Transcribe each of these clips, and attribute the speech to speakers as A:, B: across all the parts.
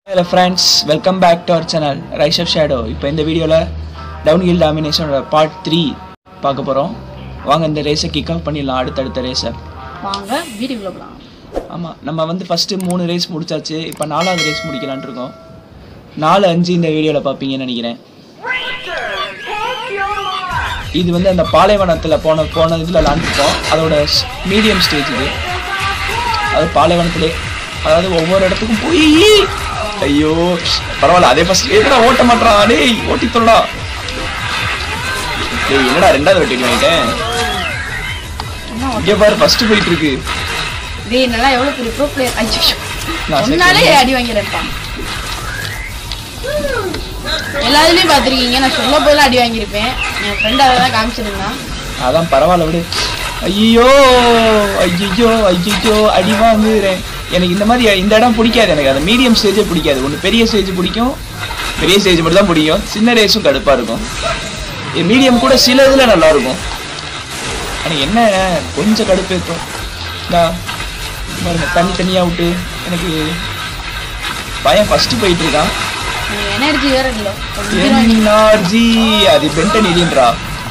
A: Hello friends welcome back to our channel rise of shadow இப்போ இந்த வீடியோவில் downhill டாமினேஷனோட பார்ட் த்ரீ பார்க்க போகிறோம் வாங்க இந்த ரேஸை கிக் ஆஃப் பண்ணிடலாம் அடுத்தடுத்த ரேஸை
B: வாங்க வீடியோக்குள்ள போலாம்
A: ஆமாம் நம்ம வந்து ஃபஸ்ட்டு மூணு ரேஸ் முடிச்சாச்சு இப்போ நாலாவது ரேஸ் முடிக்கலான்ட்டு இருக்கோம் நாலு அஞ்சு இந்த வீடியோவில் பார்ப்பீங்கன்னு நினைக்கிறேன் இது வந்து அந்த பாலைவனத்தில் போன போன இதில் விளாண்டுருக்கோம் அதோட மீடியம் ஸ்டேஜ் இது அது பாலைவனத்திலே அதாவது ஒவ்வொரு இடத்துக்கும் போய் ஐயோ பரவாயில்ல அதே ஃபர்ஸ்ட் என்னடா ஓட்ட மாட்டான் டேய் ஓட்டி தொல்லடா டேய் என்னடா ரெண்டாவது வெட்டி வாங்கிட்டேன்
B: என்ன
A: இங்கே பாரு ஃபர்ஸ்ட் போயிட்டு இருக்கு
B: டேய் நல்லா எவ்வளவு பெரிய ப்ரோ பிளேயர் ஐயோ
A: நான்
B: சொன்னாலே அடி வாங்கியிருப்பான் எல்லாத்துலயும் பாத்திருக்கீங்க நான் சொல்ல போதெல்லாம் அடி வாங்கியிருப்பேன் என் ஃப்ரெண்ட் அதை தான் காமிச்சிருந்தான்
A: அதான் பரவாயில்ல விடு ஐயோ ஐயோ ஐயோ அடி வாங்குறேன் எனக்கு இந்த மாதிரி இந்த இடம் பிடிக்காது எனக்கு அந்த மீடியம் ஸ்டேஜே பிடிக்காது ஒன்று பெரிய ஸ்டேஜ் பிடிக்கும் பெரிய ஸ்டேஜ் மட்டும் தான் பிடிக்கும் சின்ன ரேஸும் கடுப்பாக இருக்கும் மீடியம் கூட சில இதில் நல்லா இருக்கும் ஆனால் என்ன கொஞ்சம் கடுப்பு இருக்கும் நான் பாருங்க தண்ணி தனியாக விட்டு எனக்கு பையன் ஃபஸ்ட்டு போயிட்டு இருக்கான்
B: எனர்ஜி வேற இல்லை
A: எனர்ஜி அது பென்டன் இல்லைன்றா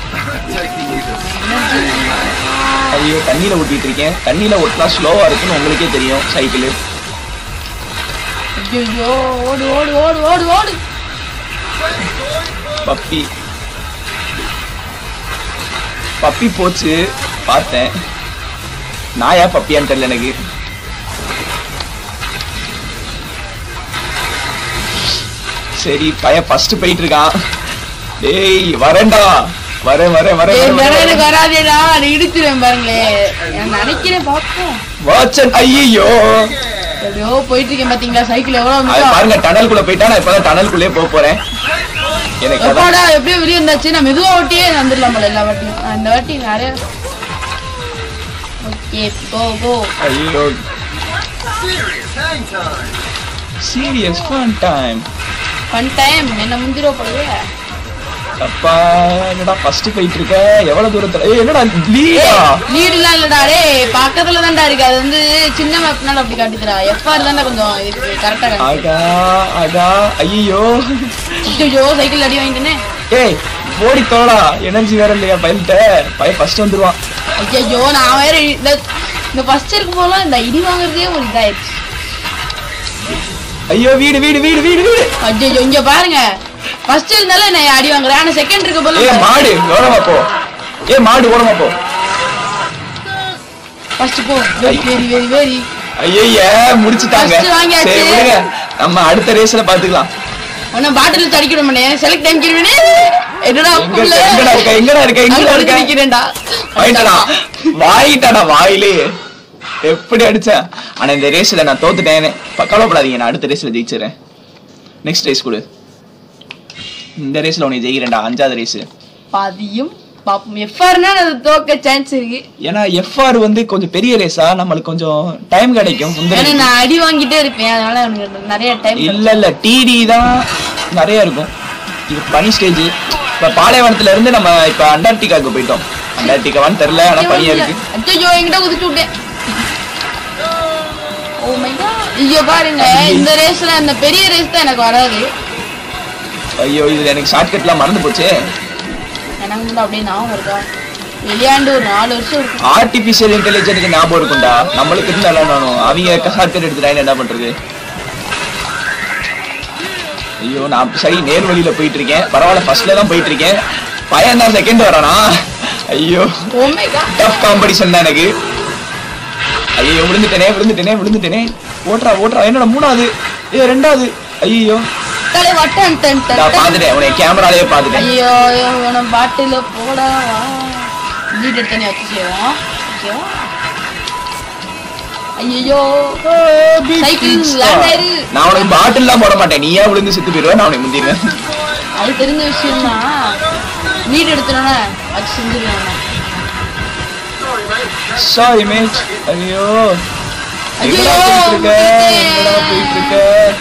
A: ஐயோ தண்ணியில ஓட்டிட்டு இருக்கேன் தண்ணியில ஓட்டினா ஸ்லோவா இருக்குன்னு உங்களுக்கே தெரியும் சைக்கிள்
B: ஐயோ ஓடு ஓடு ஓடு ஓடு ஓடு
A: பப்பி பப்பி போச்சு பார்த்தேன் நாயா பப்பியான்னு தெரியல எனக்கு சரி பையன் ஃபர்ஸ்ட் போயிட்டு இருக்கான் டேய் வரேன்டா வரேன் வரேன் வரேன்
B: ஏய்,
A: வரேன்,
B: வேற
A: வரேன்
B: எனக்கு வராதேடா அது இடிச்சிருவேன் பாருங்களேன் நான் நினைக்கிறேன் பார்ப்போம்
A: வாட்சன் ஐயோ
B: எப்படியோ போயிட்டு இருக்கேன் பாத்தீங்களா சைக்கிள் எவ்வளவு
A: அது
B: மிச்சம்
A: பாருங்க டனல்குள்ள போயிட்டா நான் இப்பதான் டனல்குள்ளே போக போறேன் எனக்கு அதான்
B: எப்பாடா எப்படியோ வெளியே இருந்தாச்சு நான் மெதுவா ஓட்டியே வந்துடலாம் போல எல்லா வாட்டியும் நான் இந்த வாட்டி நிறைய ஓகே கோ கோ
A: ஐயோ serious fun time
B: fun time என்ன முந்திரோ போலவே
A: அப்பா என்னடா ஃபர்ஸ்ட் போயிட்டு இருக்க எவ்வளவு தூரத்துல ஏய் என்னடா லீடா
B: லீடுலாம் இல்லடா டேய் பக்கத்துல தான்டா இருக்கு அது வந்து சின்ன மேப்னால அப்படி காட்டுதுடா எஃப்ஆர் தான்டா கொஞ்சம் இதுக்கு கரெக்டா காட்டு
A: ஆகா ஆகா ஐயோ
B: ஐயோ சைக்கிள் அடி வாங்கிட்டேனே
A: ஏய் ஓடி தோடா எனர்ஜி வேற இல்லையா பையன்ட்ட பையன் ஃபர்ஸ்ட் வந்துருவான்
B: ஐயோ நான் வேற இந்த இந்த ஃபர்ஸ்ட் இருக்கும் போதெல்லாம் இந்த இடி வாங்குறதே ஒரு இதாயிடுச்சு
A: ஐயோ வீடு வீடு வீடு வீடு வீடு
B: ஐயோ இங்க பாருங்க ஃபர்ஸ்ட் இருந்தாலும் நான் அடி வாங்குறேன் ஆனா செகண்ட் இருக்க
A: ஏ
B: போல
A: மாடு ஓரமா போ ஏ மாடு ஓரமா போ
B: ஃபர்ஸ்ட் போ வெரி வெரி வெரி வெரி
A: ஐயய்ய முடிச்சுட்டாங்க
B: First வாங்கியாச்சு.
A: சரி விடுங்க நம்ம அடுத்த ரேஸ்ல பாத்துக்கலாம்
B: உன்ன பாட்டில் தடிக்கிட மாட்டேன் செலக்ட் டைம் கிருவனே என்னடா
A: எங்க
B: புள்ள?
A: இருக்க எங்கடா இருக்க எங்கடா இருக்க எங்கடா
B: அங்க
A: இருக்க
B: நிக்கிறேன்டா
A: வாங்கிட்டானா வாங்கிட்டானா வாயிலே எப்படி அடிச்சேன் ஆனா இந்த ரேஸ்ல நான் தோத்துட்டேன் ப- கவலைப்படாதீங்க நான் அடுத்த ரேஸ்ல ஜெயிச்சிடுறேன் நெக்ஸ்ட் ரேஸ் கொடு இந்த ரேஸ்ல உனக்கு ஜெயிக்கிறேன்டா அஞ்சாவது ரேஸ்
B: பாதியும் பாப்போம் எஃப்ஆர்னா அது தோக்க சான்ஸ் இருக்கு
A: ஏன்னா எஃப்ஆர் வந்து கொஞ்சம் பெரிய ரேஸா நம்மளுக்கு கொஞ்சம் டைம் கிடைக்கும் முந்தின
B: ஏன்னா நான் அடி வாங்கிட்டே இருப்பேன் அதனால எனக்கு நிறைய டைம்
A: இல்ல இல்ல டிடி தான் நிறைய இருக்கும் இது பனி ஸ்டேஜ் இப்ப பாலைவனத்துல இருந்து நம்ம இப்ப அண்டார்டிகாவுக்கு போயிட்டோம் அண்டார்டிகாவான்னு தெரியல ஆனா பனியா இருக்கு
B: ஐயோ என்கிட்ட குதிச்சு விட்டேன் ஓ மை காட் ஐயோ பாருங்க இந்த ரேஸ்ல அந்த பெரிய ரேஸ் தான் எனக்கு வராது
A: ஐயோ இதுல எனக்கு ஷார்ட்கட்லாம் மறந்து போச்சு
B: எனக்கு வந்து அப்படியே ஞாபகம் இருக்கா விளையாண்டு ஒரு நாலு வருஷம் இருக்கும்
A: ஆர்டிபிஷியல் இன்டெலிஜென்ட்க்கு ஞாபகம் இருக்கும்டா நம்மளுக்கு இருந்து நல்லா நானும் அவங்க ஷார்ட்கட் எடுத்துட்டாங்க என்ன பண்றது ஐயோ நான் சரி நேர் வழியில போயிட்டு இருக்கேன் பரவாயில்ல ஃபர்ஸ்ட்ல தான் போயிட்டு இருக்கேன் பையன் தான் செகண்ட் வரானா ஐயோ
B: oh my god
A: tough competition தான் எனக்கு ஐயோ விழுந்துட்டேனே விழுந்துட்டேனே விழுந்துட்டேனே ஓட்டுறா ஓட்டுறா என்னடா மூணாவது ஏ ரெண்டாவது ஐயோ
B: தலை வட்டன் டன் டன்
A: நான்
B: டன்.
A: பார்த்துட்டேன் உன்னை கேமராலேயே பார்த்துட்டேன்
B: ஐயோ ஐயோ உன பாட்டில போடா வா வீடு எடுத்தனே வச்சு செய்வோம் ஓகேவா ஐயோ சைக்கிள் லேண்ட் ஆயிரு
A: நான் உனக்கு பாட்டில்லாம் போட மாட்டேன் நீயா விழுந்து செத்து போயிடுவேன் நான் உனக்கு முந்திடுவேன்
B: அது தெரிஞ்ச விஷயம் தான் வீடு எடுத்தனோன்னே வச்சு செஞ்சிருவேன்
A: சாரி மேட் ஐயோ
B: ஐயோ,
A: எங்கடா போயிட்டு இருக்க
B: விட்டுட்டேன்.
A: எங்கடா போயிட்டு இருக்க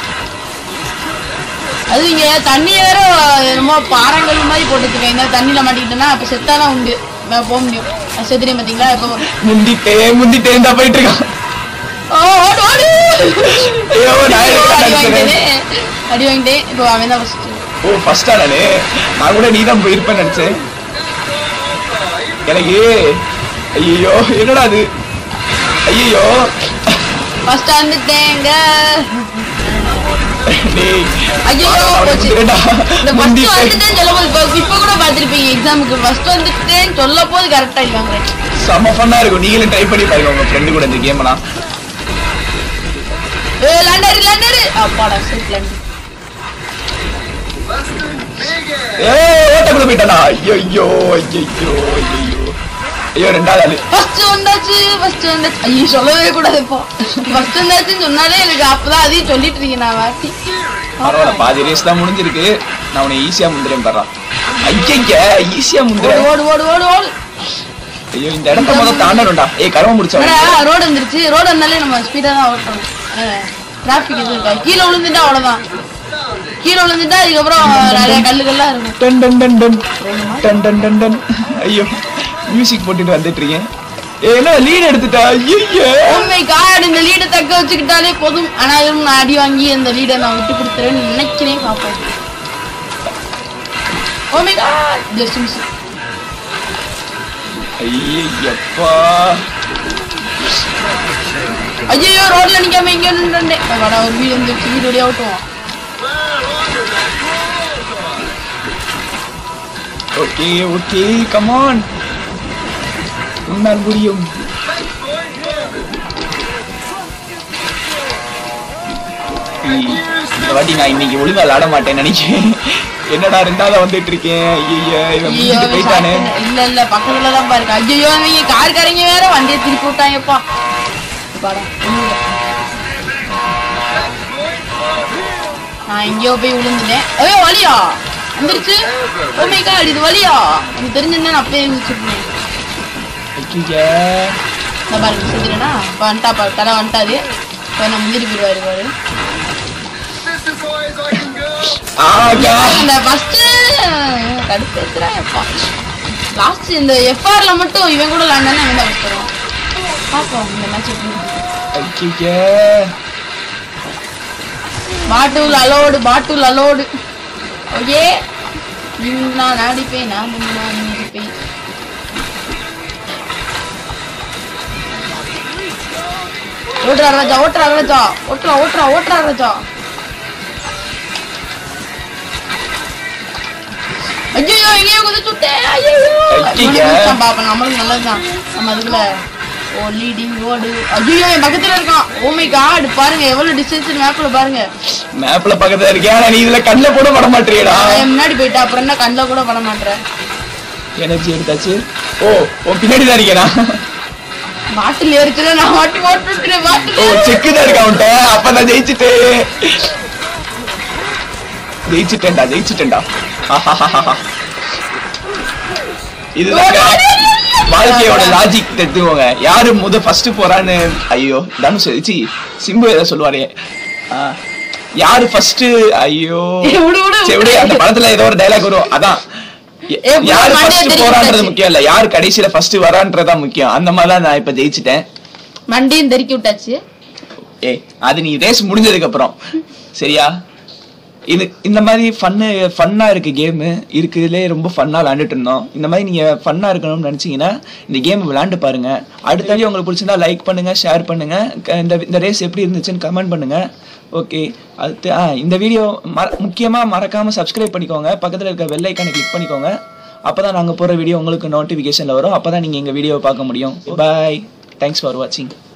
B: அது இங்க தண்ணி வேற என்னமோ பாறாங்கல் மாதிரி போட்டுருக்கேன் இந்த தண்ணியில மாட்டிக்கிட்டேன்னா அப்ப செத்தாதான் உண்டு நான் போக முடியும் அது செத்துறேன் பாத்தீங்களா இப்போ
A: முந்திட்டே முந்திட்டே தான் போயிட்டு இருக்கான்
B: ஓ, ஓடு ஓடு
A: ஐயோ நான்
B: ஐயோ,
A: எதுக்கு
B: அடி
A: அடிக்கிறேன்?
B: வாங்கிட்டேனே. அடி வாங்கிட்டேன் இப்போ அவன் தான் ஃபர்ஸ்ட்
A: ஓ ஃபர்ஸ்டா நானு நான் கூட நீ தான் போயிருப்பேன்னு நினைச்சேன் எனக்கு ஐயோ என்னடா அது ஐயோ
B: ஃபர்ஸ்ட் வந்துட்டேங்க
A: டேய்
B: ஐயோ போச்சு இந்த ஃபர்ஸ்ட் வந்துட்டேன்னு சொல்லும் போது இப்ப- இப்ப கூட பார்த்திருப்பீங்க எக்ஸாமுக்கு ஃபர்ஸ்ட் வந்துட்டேன்னு சொல்ல போது கரெக்டா இருக்காங்க
A: செம்ம ஃபன்னா இருக்கும் நீங்களும் ட்ரை பண்ணி பாருங்க உங்க ஃப்ரெண்டு கூட இந்த கேம்லாம்
B: ஏ லண்டரு லண்டரு அப்பாடா சரி லண்டர்
A: ஏய் ஓட்டக்குள்ள போயிட்டானா ஐயோ ஐயோ ஐயோ ஐயோ ஐயோ ரெண்டாவது ஆளு
B: ஃபர்ஸ்ட் வந்தாச்சு ஃபர்ஸ்ட் வந்தாச்சு ஐயோ சொல்லவே கூடாது இப்போ ஃபர்ஸ்ட் வந்தாச்சுன்னு சொன்னாலே எனக்கு அப்பதான் அதையும் சொல்லிட்டு இருக்கேன் நான் வாட்டி
A: பரவாயில்ல பாதி ரேஸ் தான் முடிஞ்சிருக்கு நான் உன்னை ஈஸியா முந்துறேன் பாரு ஐயங்க ஈஸியா
B: ஓடு
A: முந்துறேன்
B: ஓடு ஓடு ஓடு ஓடு
A: ஐயோ இந்த இடத்த முதல்ல தாண்டணும்டா ஏய் கருவம் முடிச்சவன்
B: என்னடா ரோடு வந்துருச்சு ரோடு வந்தாலே நம்ம ஸ்பீடா தான் ஓட்டணும் டிராஃபிக் எதுவும் இருக்கா கீழே விழுந்துட்டா அவ்வளவுதான் கீழே விழுந்துட்டா அதுக்கப்புறம் நிறைய கல்லுகள்லாம் இருக்கும்
A: டன் டன் டன் டன் டன் டன் டன் டன் ஐயோ மியூசிக் போட்டுட்டு வந்துட்டு இருக்கேன் ஏய் என்ன லீட் எடுத்துட்டா ஐயோ
B: உண்மை காடு இந்த லீடை தக்க வச்சுக்கிட்டாலே போதும் ஆனா இதுவும் நான் அடி வாங்கி அந்த லீடை நான் விட்டு கொடுத்துறேன்னு நினைக்கிறேன் பார்ப்போம் ஓமை காட் ஜஸ்ட் மிஸ்
A: ஐயப்பா
B: ஐயோ ரோட்ல நிக்காம இங்க நின்றுட்டேன் வட ஒரு வீடு வந்துருச்சு வீடு வழியா ஓட்டுவோம்
A: ஓகே ஓகே கமான் உன்னால் முடியும் ஏய், இந்த வாட்டி நான் இன்னைக்கு ஒழுங்கா விளாட மாட்டேன் நினைக்கிறேன் என்னடா ரெண்டாவது வந்துட்டு இருக்கேன் ஐயோ இவன்
B: ஐயோ
A: முடிஞ்சிட்டு போயிட்டானே
B: இல்ல இல்ல பக்கத்துல தான் பாருங்க ஐயோ அவங்க கார்காரங்க வேற வண்டியை திருப்பி விட்டாங்கப்பா பாடா ஒண்ணும் இல்ல. நான் எங்கேயோ போய் விழுந்துட்டேன் ஐயோ வலியா வந்துருச்சு ஓமை காட் இது வலியா எனக்கு தெரிஞ்சிருந்தா நான் அப்பயே இருந்துச்சுருப்பேன்
A: ஐயையே.
B: இந்த பாருங்க செஞ்சிருனா இப்போ வந்துட்டா பாரு தலை வந்துட்டாரு இப்போ நான் முந்திரி போயிடுவாரு பாரு
A: ஆகா.
B: இந்த ஃபர்ஸ்ட் கடுப்பு ஏத்துறாப்பா லாஸ்ட் இந்த எஃப்ஆர்ல மட்டும் இவன் கூட விளாண்டானே அவன் தான் first வருவான் பார்ப்போம் இந்த மேட்ச் எப்படி
A: ஐயையே.
B: பாட்டுல் அலோடு பாட்டுல் அலோடு ஓகே நான் அடிப்பேன் நான் நான் அடிப்பேன் ஓட்டுறா ராஜா ஓட்டுறா ராஜா ஓட்டுறா ஓட்டுறா ஓட்டுறா ராஜா ஐயோ எங்கேயோ குதிச்சு விட்டேன் ஐயோ
A: ஐயையே.
B: பாப்பா நம்மளுக்கு நல்லதுதான் நம்ம அதுக்குள்ள ஓ லீடிங் ரோடு ஐயோ என் பக்கத்துல இருக்கான் ஓமை காட் பாருங்க எவ்வளவு டிஸ்டன்ஸ் மேப்ல பாருங்க
A: மேப்ல பக்கத்துல இருக்கேன் ஆனா நீ இதுல கண்ணுல கூட பட மாட்டேறியடா
B: நான் என் முன்னாடி போயிட்டா அப்புறம் என்ன கண்ணில் கூட பண்ண மாட்டேன்
A: எனர்ஜி எடுத்தாச்சு ஓ உன் பின்னாடி தான் இருக்கேனா
B: பாட்டில் ஏறிச்சுல நான் வாட்டி ஓட்டுறேன்
A: ஓ
B: பாட்டில்
A: செக்கு தான் இருக்கா அவன்கிட்ட அப்ப நான் ஜெயிச்சுட்டேன் ஜெயிச்சுட்டேன்டா ஜெயிச்சுட்டேன்டா ஆஹாஹாஹா. இதுதாங்க வாழ்க்கையோட லாஜிக் தெரிஞ்சுக்கோங்க யாரு முத ஃபர்ஸ்ட் போறான்னு ஐயோ தனுஷ் சி சிம்பு ஏதோ சொல்லுவாரே ஆ, யாரு ஃபர்ஸ்ட் ஐயோ
B: ஏய், விடு, விடு,
A: சரி, விடு, அந்த படத்துல ஏதோ ஒரு டைலாக் வரும் அதான் ய-
B: ஏய், விடு,
A: யாரு
B: மண்டையை
A: ஃபர்ஸ்ட்
B: திருப்பி
A: போறான்றது
B: விட்டாச்சு.
A: முக்கியம் இல்ல யாரு கடைசியில ஃபர்ஸ்ட் வரான்றதுதான் முக்கியம் அந்த மாதிரி தான் நான் இப்ப ஜெயிச்சிட்டேன்
B: மண்டையும் தெறிக்கி விட்டாச்சு
A: ஏய் அது நீ ரேஸ் முடிஞ்சதுக்கு அப்புறம் சரியா இது இந்த மாதிரி ஃபன்னு ஃபன்னா இருக்கு கேமு இருக்குதுலே ரொம்ப ஃபன்னா விளாண்டுட்டு இருந்தோம் இந்த மாதிரி நீங்க ஃபன்னா இருக்கணும்னு நினைச்சீங்கன்னா இந்த கேம் விளையாண்டு பாருங்க அடுத்த வீடியோ உங்களுக்கு பிடிச்சிருந்தா லைக் பண்ணுங்க ஷேர் பண்ணுங்க க- இந்த இந்த ரேஸ் எப்படி இருந்துச்சுன்னு கமெண்ட் பண்ணுங்க ஓகே அடுத்து ஆ இந்த வீடியோ மற முக்கியமாக மறக்காம சப்ஸ்கிரைப் பண்ணிக்கோங்க பக்கத்தில் இருக்க பெல் ஐக்கானை கிளிக் பண்ணிக்கோங்க அப்பதான் நாங்க போற வீடியோ உங்களுக்கு நோட்டிஃபிகேஷன்ல வரும் அப்பதான் நீங்க எங்க வீடியோவை பார்க்க முடியும் பாய் தேங்க்ஸ் ஃபார் வாட்சிங்